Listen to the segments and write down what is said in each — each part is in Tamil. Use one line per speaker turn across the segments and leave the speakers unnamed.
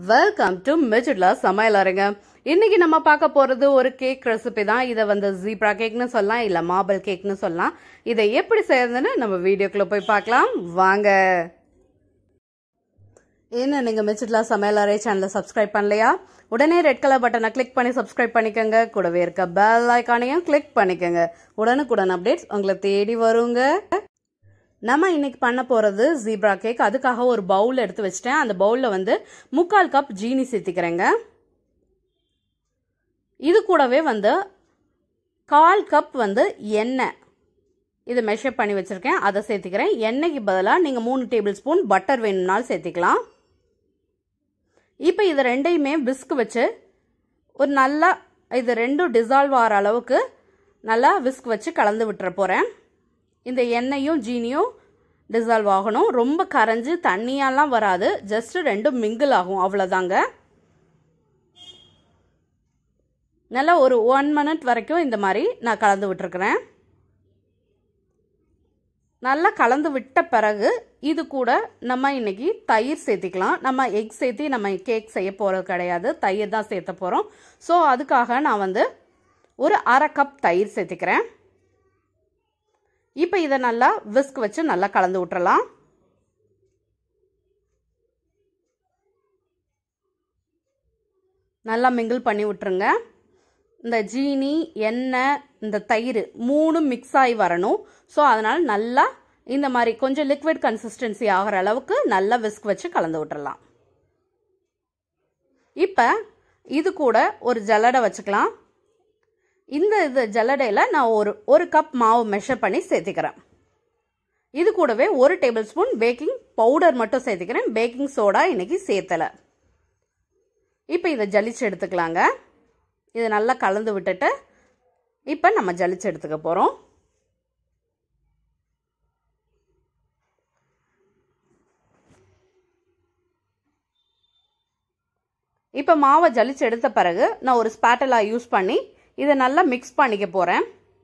வெல்கம் டு மிஜுட்லா சமையல் அறைங்க இன்னைக்கு நம்ம பார்க்க போறது ஒரு கேக் ரெசிபி தான் இதை வந்து ஜீப்ரா கேக்னு சொல்லலாம் இல்ல மார்பிள் கேக்னு சொல்லலாம் இதை எப்படி செய்யறதுன்னு நம்ம வீடியோக்குள்ள போய் பார்க்கலாம் வாங்க என்ன நீங்க மிச்சிட்லா சமையல் அறை சேனலை சப்ஸ்கிரைப் பண்ணலையா உடனே ரெட் கலர் பட்டனை கிளிக் பண்ணி சப்ஸ்கிரைப் பண்ணிக்கோங்க கூடவே இருக்க பெல் ஐக்கானையும் கிளிக் பண்ணிக்கோங்க உடனுக்குடன் அப்டேட்ஸ் உங்களை தேடி வருங்க நம்ம இன்னைக்கு பண்ண போறது ஜீப்ரா கேக் அதுக்காக ஒரு பவுல் எடுத்து வச்சிட்டேன் அந்த பவுல்ல வந்து முக்கால் கப் ஜீனி சேர்த்திக்கிறேங்க இது கூடவே வந்து கால் கப் வந்து எண்ணெய் இதை மெஷர் பண்ணி வச்சிருக்கேன் அதை சேர்த்திக்கிறேன் எண்ணெய்க்கு பதிலாக நீங்கள் மூணு டேபிள் ஸ்பூன் பட்டர் வேணும்னாலும் சேர்த்திக்கலாம் இப்போ இது ரெண்டையுமே விஸ்க் வச்சு ஒரு நல்லா இது ரெண்டும் டிசால்வ் ஆகிற அளவுக்கு நல்லா விஸ்க் வச்சு கலந்து விட்டுற போகிறேன் இந்த எண்ணெயும் ஜீனியும் டிசால்வ் ஆகணும் ரொம்ப கரைஞ்சி தண்ணியெல்லாம் வராது ஜஸ்ட் ரெண்டும் மிங்கிள் ஆகும் அவ்வளோதாங்க நல்லா ஒரு ஒன் மினிட் வரைக்கும் இந்த மாதிரி நான் கலந்து விட்டுருக்குறேன் நல்லா கலந்து விட்ட பிறகு இது கூட நம்ம இன்னைக்கு தயிர் சேர்த்திக்கலாம் நம்ம எக் சேர்த்தி நம்ம கேக் செய்ய போகிறது கிடையாது தயிர் தான் சேர்த்த போகிறோம் ஸோ அதுக்காக நான் வந்து ஒரு அரை கப் தயிர் சேர்த்திக்கிறேன் இப்போ இதை நல்லா விஸ்க் வச்சு நல்லா கலந்து விட்டுறலாம் நல்லா மிங்கிள் பண்ணி விட்டுருங்க இந்த ஜீனி எண்ணெய் இந்த தயிர் மூணும் மிக்ஸ் ஆகி வரணும் ஸோ அதனால் நல்லா இந்த மாதிரி கொஞ்சம் லிக்விட் கன்சிஸ்டன்சி ஆகிற அளவுக்கு நல்லா விஸ்க் வச்சு கலந்து விட்டுறலாம் இப்போ இது கூட ஒரு ஜல்லடை வச்சுக்கலாம் இந்த இது ஜல்லடையில் நான் ஒரு ஒரு கப் மாவு மெஷர் பண்ணி சேர்த்திக்கிறேன் இது கூடவே ஒரு டேபிள் ஸ்பூன் பேக்கிங் பவுடர் மட்டும் சேர்த்துக்கிறேன் பேக்கிங் சோடா இன்னைக்கு சேர்த்தலை இப்போ இதை ஜலிச்சு எடுத்துக்கலாங்க இதை நல்லா கலந்து விட்டுட்டு இப்போ நம்ம ஜலிச்சு எடுத்துக்க போகிறோம் இப்போ மாவை ஜலிச்சு எடுத்த பிறகு நான் ஒரு ஸ்பேட்டலா யூஸ் பண்ணி இதை நல்லா மிக்ஸ் பண்ணிக்க போகிறேன்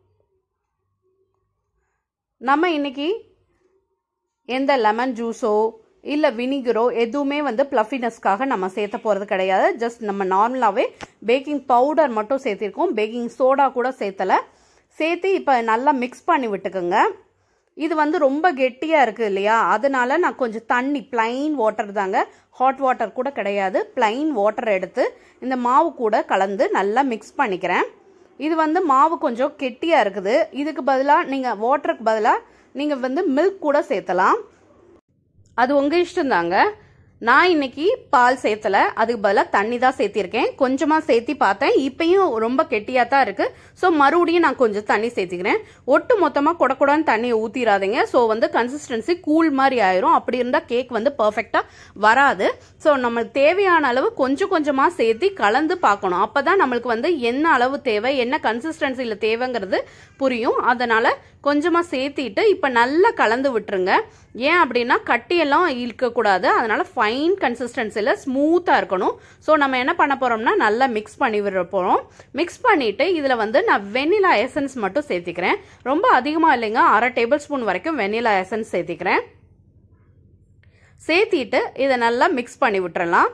நம்ம இன்னைக்கு எந்த லெமன் ஜூஸோ இல்லை வினிகரோ எதுவுமே வந்து ப்ளஃபினஸ்க்காக நம்ம சேர்த்த போகிறது கிடையாது ஜஸ்ட் நம்ம நார்மலாகவே பேக்கிங் பவுடர் மட்டும் சேர்த்திருக்கோம் பேக்கிங் சோடா கூட சேர்த்தலை சேர்த்து இப்போ நல்லா மிக்ஸ் பண்ணி விட்டுக்குங்க இது வந்து ரொம்ப கெட்டியாக இருக்குது இல்லையா அதனால நான் கொஞ்சம் தண்ணி பிளைன் வாட்டர் தாங்க ஹாட் வாட்டர் கூட கிடையாது பிளைன் வாட்டர் எடுத்து இந்த மாவு கூட கலந்து நல்லா மிக்ஸ் பண்ணிக்கிறேன் இது வந்து மாவு கொஞ்சம் கெட்டியாக இருக்குது இதுக்கு பதிலாக நீங்கள் வாட்டருக்கு பதிலாக நீங்கள் வந்து மில்க் கூட சேர்த்தலாம் அது உங்கள் இஷ்டம் தாங்க நான் இன்னைக்கு பால் சேர்த்தல அதுக்கு பதிலாக தண்ணி தான் சேர்த்திருக்கேன் கொஞ்சமாக சேர்த்தி பார்த்தேன் இப்பயும் ரொம்ப கெட்டியாக தான் இருக்குது ஸோ மறுபடியும் நான் கொஞ்சம் தண்ணி சேர்த்திக்கிறேன் ஒட்டு மொத்தமாக கொடக்கூடான்னு தண்ணியை ஊற்றிடாதீங்க ஸோ வந்து கன்சிஸ்டன்சி கூல் மாதிரி ஆயிரும் அப்படி இருந்தால் கேக் வந்து பர்ஃபெக்டாக வராது ஸோ நம்மளுக்கு தேவையான அளவு கொஞ்சம் கொஞ்சமாக சேர்த்தி கலந்து பார்க்கணும் அப்போ தான் நம்மளுக்கு வந்து என்ன அளவு தேவை என்ன கன்சிஸ்டன்சியில் தேவைங்கிறது புரியும் அதனால் கொஞ்சமாக சேர்த்திட்டு இப்போ நல்லா கலந்து விட்டுருங்க ஏன் அப்படின்னா கட்டியெல்லாம் இழுக்கக்கூடாது அதனால ஃபைன் கன்சிஸ்டன்சியில் ஸ்மூத்தாக இருக்கணும் ஸோ நம்ம என்ன பண்ண போகிறோம்னா நல்லா மிக்ஸ் பண்ணி விட போகிறோம் மிக்ஸ் பண்ணிவிட்டு இதில் வந்து நான் வெனிலா எசன்ஸ் மட்டும் சேர்த்திக்கிறேன் ரொம்ப அதிகமாக இல்லைங்க அரை டேபிள் ஸ்பூன் வரைக்கும் வெனிலா எசன்ஸ் சேர்த்திக்கிறேன் சேர்த்திட்டு இதை நல்லா மிக்ஸ் பண்ணி விட்டுறலாம்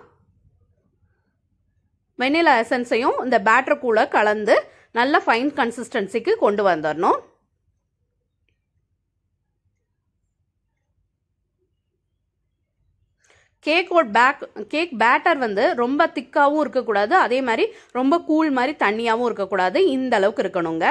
வெனிலா எசன்ஸையும் இந்த பேட்டருக்குள்ளே கலந்து நல்ல ஃபைன் கன்சிஸ்டன்சிக்கு கொண்டு வந்துடணும் கேக்கோட பேக் கேக் பேட்டர் வந்து ரொம்ப திக்காகவும் இருக்கக்கூடாது அதே மாதிரி ரொம்ப கூல் மாதிரி தண்ணியாகவும் இருக்கக்கூடாது இந்த அளவுக்கு இருக்கணுங்க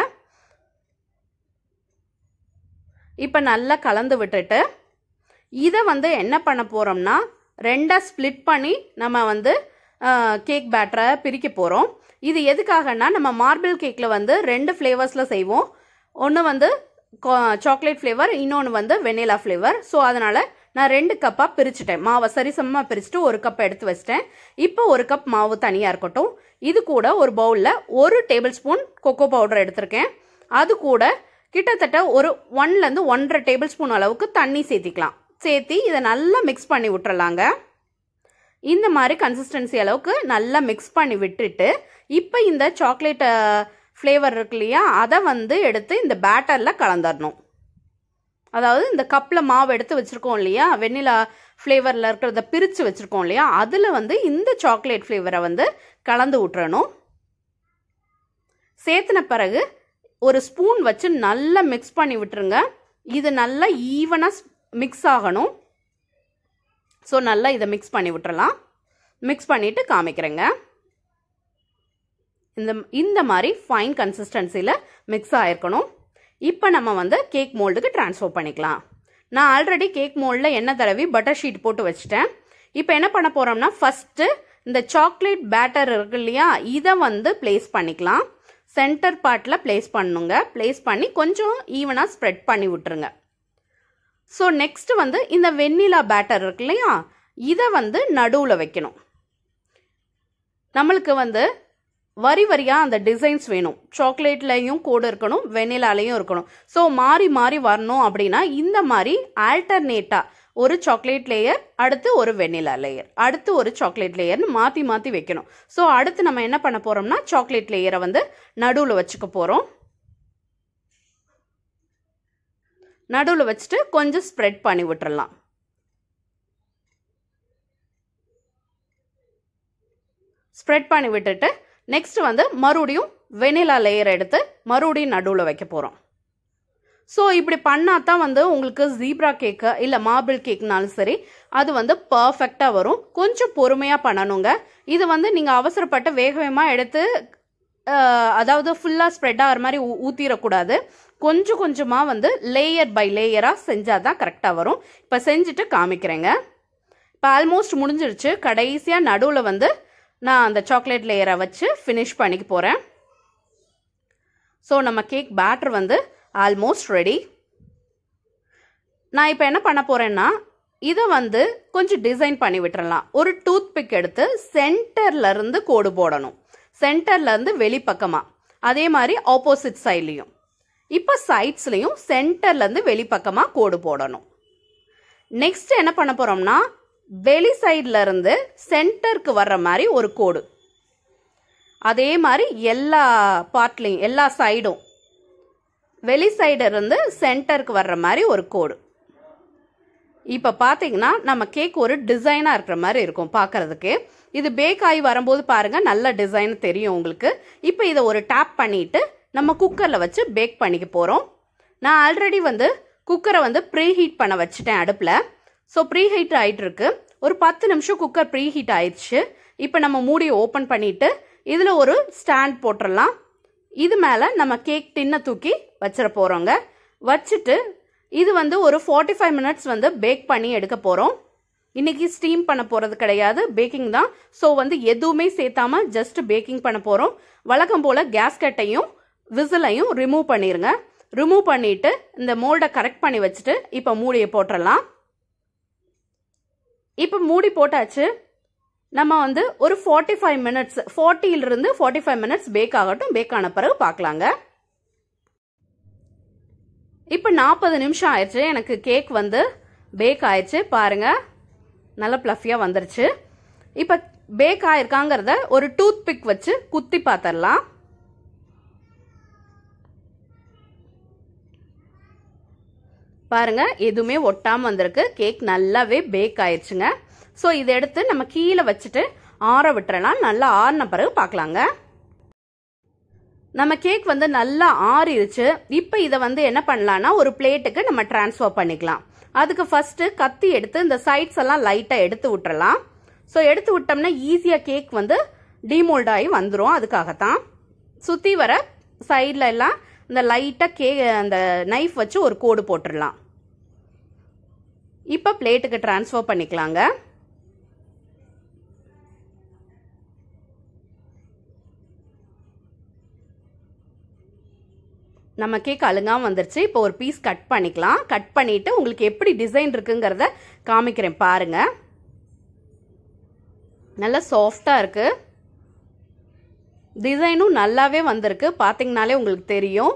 இப்போ நல்லா கலந்து விட்டுட்டு இதை வந்து என்ன பண்ண போகிறோம்னா ரெண்டாக ஸ்ப்ளிட் பண்ணி நம்ம வந்து கேக் பேட்டரை பிரிக்க போகிறோம் இது எதுக்காகனா நம்ம மார்பிள் கேக்கில் வந்து ரெண்டு ஃப்ளேவர்ஸில் செய்வோம் ஒன்று வந்து சாக்லேட் ஃப்ளேவர் இன்னொன்று வந்து வெனிலா ஃப்ளேவர் ஸோ அதனால் நான் ரெண்டு கப்பாக பிரிச்சுட்டேன் மாவை சரிசமமாக பிரிச்சுட்டு ஒரு கப் எடுத்து வச்சிட்டேன் இப்போ ஒரு கப் மாவு தனியாக இருக்கட்டும் இது கூட ஒரு பவுலில் ஒரு டேபிள் ஸ்பூன் கொக்கோ பவுடர் எடுத்திருக்கேன் அது கூட கிட்டத்தட்ட ஒரு ஒன்லேருந்து ஒன்றரை டேபிள் ஸ்பூன் அளவுக்கு தண்ணி சேர்த்திக்கலாம் சேர்த்தி இதை நல்லா மிக்ஸ் பண்ணி விட்டுறலாங்க இந்த மாதிரி கன்சிஸ்டன்சி அளவுக்கு நல்லா மிக்ஸ் பண்ணி விட்டுட்டு இப்போ இந்த சாக்லேட் ஃப்ளேவர் இருக்கு இல்லையா அதை வந்து எடுத்து இந்த பேட்டரில் கலந்துடணும் அதாவது இந்த கப்பில் மாவு எடுத்து வச்சுருக்கோம் இல்லையா வெண்ணிலா ஃப்ளேவரில் இருக்கிறத பிரித்து வச்சுருக்கோம் இல்லையா அதில் வந்து இந்த சாக்லேட் ஃப்ளேவரை வந்து கலந்து விட்டுறணும் சேர்த்துன பிறகு ஒரு ஸ்பூன் வச்சு நல்லா மிக்ஸ் பண்ணி விட்டுருங்க இது நல்லா ஈவனாக மிக்ஸ் ஆகணும் ஸோ நல்லா இதை மிக்ஸ் பண்ணி விட்டுறலாம் மிக்ஸ் பண்ணிவிட்டு காமிக்கிறேங்க இந்த இந்த மாதிரி ஃபைன் கன்சிஸ்டன்சியில் மிக்ஸ் ஆகிருக்கணும் இப்போ நம்ம வந்து கேக் மோல்டுக்கு ட்ரான்ஸ்ஃபர் பண்ணிக்கலாம் நான் ஆல்ரெடி கேக் மோல்டில் எண்ணெய் தடவி பட்டர் ஷீட் போட்டு வச்சுட்டேன் இப்போ என்ன பண்ண போகிறோம்னா ஃபஸ்ட்டு இந்த சாக்லேட் பேட்டர் இருக்கு இல்லையா இதை வந்து ப்ளேஸ் பண்ணிக்கலாம் சென்டர் பார்ட்டில் ப்ளேஸ் பண்ணுங்க ப்ளேஸ் பண்ணி கொஞ்சம் ஈவனாக ஸ்ப்ரெட் பண்ணி விட்டுருங்க ஸோ நெக்ஸ்ட் வந்து இந்த வெண்ணிலா பேட்டர் இருக்கு இல்லையா இதை வந்து நடுவில் வைக்கணும் நம்மளுக்கு வந்து வரி வரியாக அந்த டிசைன்ஸ் வேணும் சாக்லேட்லேயும் கோடு இருக்கணும் வெண்ணிலாலையும் இருக்கணும் ஸோ மாறி மாறி வரணும் அப்படின்னா இந்த மாதிரி ஆல்டர்னேட்டாக ஒரு சாக்லேட் லேயர் அடுத்து ஒரு வெண்ணிலா லேயர் அடுத்து ஒரு சாக்லேட் லேயர்னு மாற்றி மாற்றி வைக்கணும் ஸோ அடுத்து நம்ம என்ன பண்ண போகிறோம்னா சாக்லேட் லேயரை வந்து நடுவில் வச்சுக்க போகிறோம் நடுவில் வச்சுட்டு கொஞ்சம் ஸ்ப்ரெட் பண்ணி விட்டுறலாம் ஸ்ப்ரெட் பண்ணி விட்டுட்டு நெக்ஸ்ட் வந்து மறுபடியும் வெனிலா லேயர் எடுத்து மறுபடியும் நடுவில் வைக்க போகிறோம் ஸோ இப்படி பண்ணால் தான் வந்து உங்களுக்கு ஜீப்ரா கேக்கு இல்லை மார்பிள் கேக்னாலும் சரி அது வந்து பர்ஃபெக்டாக வரும் கொஞ்சம் பொறுமையாக பண்ணணுங்க இது வந்து நீங்கள் அவசரப்பட்டு வேக வேகமாக எடுத்து அதாவது ஃபுல்லாக ஸ்ப்ரெட் ஆகிற மாதிரி ஊற்றிடக்கூடாது கொஞ்சம் கொஞ்சமாக வந்து லேயர் பை லேயராக செஞ்சால் தான் கரெக்டாக வரும் இப்போ செஞ்சுட்டு காமிக்கிறேங்க இப்போ ஆல்மோஸ்ட் முடிஞ்சிருச்சு கடைசியாக நடுவில் வந்து நான் அந்த சாக்லேட் லேயரை வச்சு ஃபினிஷ் பண்ணிக்க போகிறேன் ஸோ நம்ம கேக் பேட்டர் வந்து ஆல்மோஸ்ட் ரெடி நான் இப்போ என்ன பண்ண போகிறேன்னா இதை வந்து கொஞ்சம் டிசைன் பண்ணி விட்டுறலாம் ஒரு டூத் பிக் எடுத்து சென்டர்லேருந்து கோடு போடணும் சென்டர்லேருந்து வெளிப்பக்கமாக அதே மாதிரி ஆப்போசிட் சைட்லேயும் இப்போ சைட்ஸ்லையும் சென்டர்லேருந்து வெளிப்பக்கமாக கோடு போடணும் நெக்ஸ்ட் என்ன பண்ண போகிறோம்னா வெளி சைடில் இருந்து சென்டருக்கு வர்ற மாதிரி ஒரு கோடு அதே மாதிரி எல்லா பார்ட்லையும் எல்லா சைடும் வெளி சைடு இருந்து சென்டருக்கு வர்ற மாதிரி ஒரு கோடு இப்போ பார்த்தீங்கன்னா நம்ம கேக் ஒரு டிசைனாக இருக்கிற மாதிரி இருக்கும் பார்க்கறதுக்கு இது பேக் ஆகி வரும்போது பாருங்கள் நல்ல டிசைன் தெரியும் உங்களுக்கு இப்போ இதை ஒரு டேப் பண்ணிட்டு நம்ம குக்கரில் வச்சு பேக் பண்ணிக்க போகிறோம் நான் ஆல்ரெடி வந்து குக்கரை வந்து ப்ரீ ஹீட் பண்ண வச்சுட்டேன் அடுப்பில் ஸோ ப்ரீ ஹீட் ஆகிட்டு இருக்கு ஒரு பத்து நிமிஷம் குக்கர் ப்ரீ ஹீட் ஆயிடுச்சு இப்போ நம்ம மூடியை ஓப்பன் பண்ணிட்டு இதில் ஒரு ஸ்டாண்ட் போட்டுடலாம் இது மேலே நம்ம கேக் டின்னை தூக்கி வச்சிட போகிறோங்க வச்சுட்டு இது வந்து ஒரு ஃபார்ட்டி ஃபைவ் மினிட்ஸ் வந்து பேக் பண்ணி எடுக்க போகிறோம் இன்னைக்கு ஸ்டீம் பண்ண போகிறது கிடையாது பேக்கிங் தான் ஸோ வந்து எதுவுமே சேர்த்தாம ஜஸ்ட் பேக்கிங் பண்ண போகிறோம் வழக்கம் போல் கேஸ்கட்டையும் விசிலையும் ரிமூவ் பண்ணிடுங்க ரிமூவ் பண்ணிட்டு இந்த மோல்டை கரெக்ட் பண்ணி வச்சுட்டு இப்போ மூடியை போட்டுடலாம் இப்போ மூடி போட்டாச்சு நம்ம வந்து ஒரு ஃபார்ட்டி ஃபைவ் மினிட்ஸ் ஃபார்ட்டியிலிருந்து ஃபார்ட்டி ஃபைவ் மினிட்ஸ் பேக் ஆகட்டும் பேக் ஆன பிறகு பார்க்கலாங்க இப்போ நாற்பது நிமிஷம் ஆயிடுச்சு எனக்கு கேக் வந்து பேக் ஆயிடுச்சு பாருங்க நல்ல ப்ளஃபியாக வந்துருச்சு இப்போ பேக் ஆயிருக்காங்கிறத ஒரு டூத் பிக் வச்சு குத்தி பார்த்துடலாம் பாருங்க எதுவுமே ஒட்டாமல் வந்திருக்கு கேக் நல்லாவே பேக் ஆயிடுச்சுங்க ஸோ இதை எடுத்து நம்ம கீழே வச்சுட்டு ஆற விட்டுறலாம் நல்லா ஆறின பிறகு பார்க்கலாங்க நம்ம கேக் வந்து நல்லா ஆறிடுச்சு இப்போ இதை வந்து என்ன பண்ணலாம்னா ஒரு பிளேட்டுக்கு நம்ம டிரான்ஸ்ஃபர் பண்ணிக்கலாம் அதுக்கு ஃபர்ஸ்ட் கத்தி எடுத்து இந்த சைட்ஸ் எல்லாம் லைட்டாக எடுத்து விட்டுறலாம் ஸோ எடுத்து விட்டோம்னா ஈஸியாக கேக் வந்து டிமோல்ட் ஆகி வந்துடும் அதுக்காகத்தான் சுற்றி வர சைடில் எல்லாம் இந்த லைட்டாக கே அந்த நைஃப் வச்சு ஒரு கோடு போட்டுடலாம் இப்போ பிளேட்டுக்கு டிரான்ஸ்ஃபர் பண்ணிக்கலாங்க நம்ம கேக் அழுங்காம வந்துருச்சு இப்போ ஒரு பீஸ் கட் பண்ணிக்கலாம் கட் பண்ணிட்டு உங்களுக்கு எப்படி டிசைன் இருக்குங்கிறத காமிக்கிறேன் பாருங்க நல்லா சாஃப்டா இருக்கு டிசைனும் நல்லாவே வந்திருக்கு பார்த்தீங்கனாலே உங்களுக்கு தெரியும்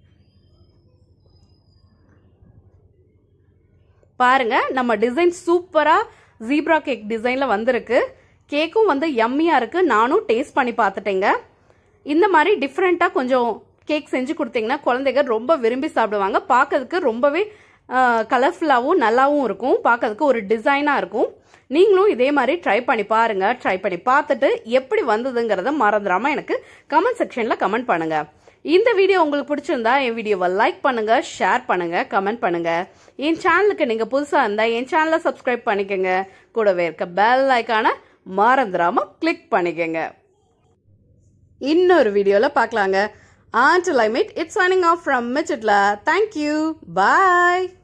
பாருங்க நம்ம டிசைன் சூப்பரா ஜீப்ரா கேக் டிசைன்ல வந்திருக்கு கேக்கும் வந்து யம்மியா இருக்கு நானும் டேஸ்ட் பண்ணி பார்த்துட்டேங்க இந்த மாதிரி டிஃப்ரெண்டா கொஞ்சம் கேக் செஞ்சு கொடுத்தீங்கன்னா குழந்தைங்க ரொம்ப விரும்பி சாப்பிடுவாங்க பார்க்கறதுக்கு ரொம்பவே கலர்ஃபுல்லாகவும் நல்லாவும் இருக்கும் பார்க்கறதுக்கு ஒரு டிசைனாக இருக்கும் நீங்களும் இதே மாதிரி ட்ரை பண்ணி பாருங்க ட்ரை பண்ணி பார்த்துட்டு எப்படி வந்ததுங்கிறத மறந்துடாம எனக்கு கமெண்ட் செக்ஷனில் கமெண்ட் பண்ணுங்க இந்த வீடியோ உங்களுக்கு பிடிச்சிருந்தா என் வீடியோவை லைக் பண்ணுங்க ஷேர் பண்ணுங்க கமெண்ட் பண்ணுங்க என் சேனலுக்கு நீங்க புதுசா இருந்தா என் சேனலை சப்ஸ்கிரைப் பண்ணிக்கோங்க கூடவே இருக்க பெல் ஐக்கான மறந்துடாம கிளிக் பண்ணிக்கோங்க இன்னொரு வீடியோவில் பார்க்கலாங்க Until I meet, it's signing off from Michitla. Thank you. Bye.